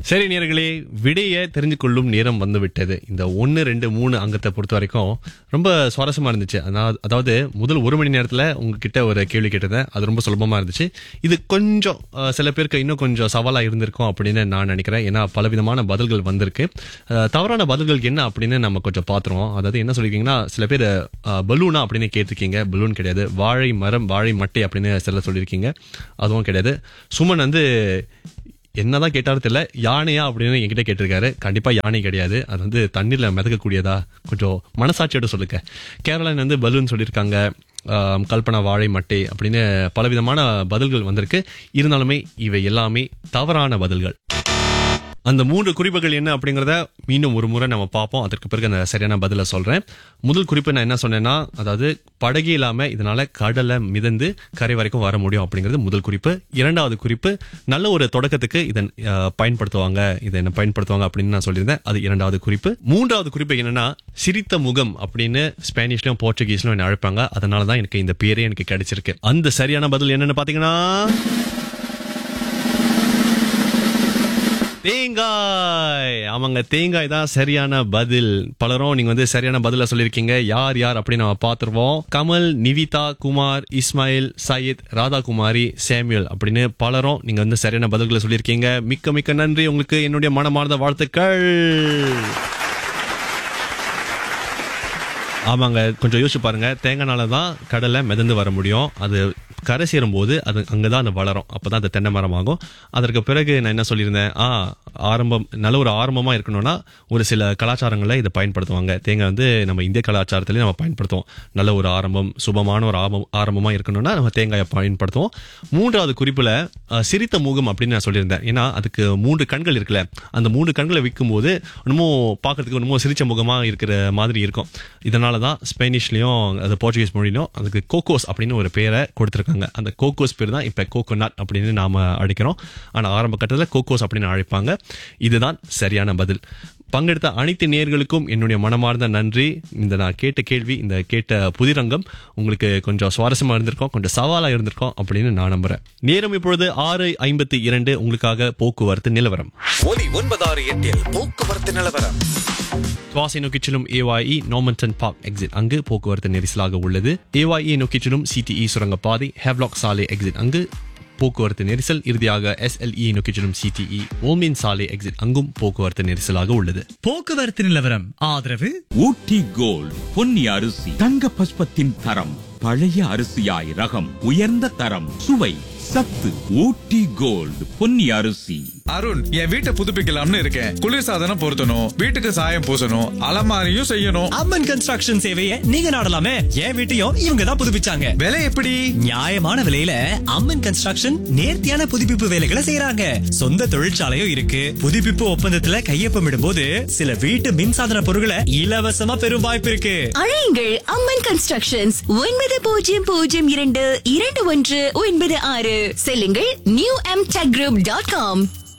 சரி நேர்களே விடைய தெரிஞ்சு கொள்ளும் நேரம் வந்து விட்டது இந்த ஒன்னு ரெண்டு மூணு அங்கத்தை பொறுத்த வரைக்கும் ரொம்ப சுவாரஸ்யமா இருந்துச்சு அதாவது- அதாவது முதல் ஒரு மணி நேரத்துல உங்ககிட்ட ஒரு கேள்வி கேட்டிருந்தேன் அது ரொம்ப சுலபமா இருந்துச்சு இது கொஞ்சம் அஹ், சில பேருக்கு இன்னும் கொஞ்சம் சவாலா இருந்திருக்கும் அப்படின்னு நான் நினைக்கிறேன் ஏன்னா பலவிதமான பதில்கள் வந்திருக்கு அஹ், தவறான பதில்கள் என்ன அப்படின்னு நம்ம கொஞ்சம் பாத்துருவோம் அதாவது என்ன சொல்லிருக்கீங்கன்னா சில பேர் பலூனா அப்படின்னு கேட்டிருக்கீங்க பலூன் கிடையாது வாழை மரம் வாழை மட்டை அப்படின்னு சில சொல்லியிருக்கீங்க அதுவும் கிடையாது சுமன் வந்து என்னதான் கேட்டாலும் தெரியல யானையா அப்படின்னு என்கிட்ட கேட்டிருக்காரு கண்டிப்பா யானை கிடையாது அது வந்து தண்ணீர்ல மிதக்கக்கூடியதா கொஞ்சம் மனசாட்சியோட சொல்லுங்க கேரளான் வந்து பலூன் சொல்லியிருக்காங்க ஆம், கல்பனா வாழை மட்டை அப்படின்னு பலவிதமான பதில்கள் வந்திருக்கு இருந்தாலுமே இவை எல்லாமே தவறான பதில்கள் அந்த மூன்று குறிப்புகள் என்ன அப்படிங்கறத மீண்டும் ஒரு முறை நம்ம பார்ப்போம் அதற்கு பிறகு அந்த சரியான பதில சொல்றேன் முதல் குறிப்பு நான் என்ன சொன்னேன்னா அதாவது படகு இல்லாம இதனால கடலை மிதந்து கரை வரைக்கும் வர முடியும் அப்படிங்கிறது முதல் குறிப்பு இரண்டாவது குறிப்பு நல்ல ஒரு தொடக்கத்துக்கு இதை அஹ், பயன்படுத்துவாங்க இதை என்ன பயன்படுத்துவாங்க அப்படின்னு நான் சொல்லியிருந்தேன் அது இரண்டாவது குறிப்பு மூன்றாவது குறிப்பு என்னன்னா சிரித்த முகம் அப்படின்னு ஸ்பானிஷ்லயும் போர்ச்சுகீஸ்லயும் என்ன அழைப்பாங்க அதனால தான் எனக்கு இந்த பேரே எனக்கு கிடைச்சிருக்கு அந்த சரியான பதில் என்னன்னு பாத்தீங்கன்னா தேங்காய் ஆமாங்க தேங்காய் தான் சரியான பதில் பலரும் நீங்க வந்து சரியான பதில சொல்லியிருக்கீங்க யார் யார் அப்படின்னு நம்ம பார்த்துருவோம் கமல் நிவிதா குமார் இஸ்மாயில் சயீத் ராதாகுமாரி சாமுவேல் அப்படின்னு பலரும் நீங்க வந்து சரியான பதில்களை சொல்லியிருக்கீங்க மிக்க மிக்க நன்றி உங்களுக்கு என்னுடைய மனமார்ந்த வாழ்த்துக்கள் ஆமாங்க கொஞ்சம் யோசிச்சு பாருங்க தேங்காய்னால தான் கடலை மிதந்து வர முடியும் அது கரை சேரும் போது அது அங்கதான் அது வளரும் அப்பதான் அது தென்னை மரம் ஆகும் அதற்கு பிறகு நான் என்ன சொல்லியிருந்தேன் ஆ ஆரம்பம் நல்ல ஒரு ஆரம்பமா இருக்கணும்னா ஒரு சில கலாச்சாரங்களை இதை பயன்படுத்துவாங்க தேங்காய் வந்து நம்ம இந்திய கலாச்சாரத்திலேயே நம்ம பயன்படுத்துவோம் நல்ல ஒரு ஆரம்பம் சுபமான ஒரு ஆரம்பம் ஆரம்பமா இருக்கணும்னா நம்ம தேங்காயை பயன்படுத்துவோம் மூன்றாவது குறிப்புல அஹ், சிரித்த முகம் அப்படின்னு நான் சொல்லியிருந்தேன் ஏன்னா அதுக்கு மூன்று கண்கள் இருக்குல்ல அந்த மூன்று கண்களை விற்கும் போது இன்னமும் பார்க்கறதுக்கு இன்னமும் சிரிச்ச முகமா இருக்கிற மாதிரி இருக்கும் இதனால தான் ஸ்பெனிஷ்லயும் அது போர்ச்சுகீஸ் மொழியிலும் அதுக்கு கோகோஸ் அப்படின்னு ஒரு பேரை கொடுத்துருக்காங்க அந்த கோகோஸ் பேர் தான் இப்போ கோகோனட் அப்படின்னு நாம அழைக்கிறோம் ஆனா ஆரம்ப கட்டத்தில் கோகோஸ் அப்படின்னு அழைப்பாங்க இதுதான் சரியான பதில் பங்கெடுத்த அனைத்து நேர்களுக்கும் என்னுடைய மனமார்ந்த நன்றி இந்த நான் கேட்ட கேள்வி இந்த கேட்ட புதிரங்கம் உங்களுக்கு கொஞ்சம் சுவாரஸ்யமா இருந்திருக்கும் கொஞ்சம் சவாலா இருந்திருக்கும் அப்படின்னு நான் நம்புறேன் நேரம் இப்பொழுது ஆறு ஐம்பத்தி இரண்டு உங்களுக்காக போக்குவரத்து நிலவரம் ஒலி ஒன்பதாறு எட்டில் போக்குவரத்து நிலவரம் துவாசை நோக்கிச் செல்லும் ஏவாஇ நோமன்டன் பார்க் எக்ஸிட் அங்கு போக்குவரத்து நெரிசலாக உள்ளது ஏவாஇ நோக்கிச் செல்லும் சிடிஇ சுரங்கப்பாதை ஹெவ்லாக் சாலை எக்ஸிட் அங்கு போக்குவரத்து நெரிசல் இறுதியாக எஸ்எல்இ நோக்கிச் செல்லும் சிடிஇ ஓமின் சாலை எக்ஸிட் அங்கும் போக்குவரத்து நெரிசலாக உள்ளது போக்குவரத்து நிலவரம் ஆதரவு ஊட்டி கோல்ட் பொன்னி அரிசி தங்க பஸ்பத்தின் தரம் பழைய அரிசியாய் ரகம் உயர்ந்த தரம் சுவை சத்து ஊட்டி கோல்ட் பொன்னி அரிசி அருண் என் வீட்டை புதுப்பிக்கலாம்னு இருக்கேன் குளிர்சாதனம் பொருத்தணும் வீட்டுக்கு சாயம் பூசணும் அலமாரியும் செய்யணும் அம்மன் கன்ஸ்ட்ரக்ஷன் சேவையை நீங்க நாடலாமே என் வீட்டையும் இவங்க தான் புதுப்பிச்சாங்க விலை எப்படி நியாயமான விலையில அம்மன் கன்ஸ்ட்ரக்ஷன் நேர்த்தியான புதுப்பிப்பு வேலைகளை செய்யறாங்க சொந்த தொழிற்சாலையும் இருக்கு புதுப்பிப்பு ஒப்பந்தத்துல கையொப்பமிடும் போது சில வீட்டு மின்சாதன பொருட்களை இலவசமா பெறும் வாய்ப்பு இருக்கு அழையுங்கள் அம்மன் கன்ஸ்ட்ரக்ஷன்ஸ் ஒன்பது பூஜ்ஜியம் பூஜ்ஜியம் இரண்டு இரண்டு ஒன்று ஒன்பது ஆறு செல்லுங்கள் new M tech group dot com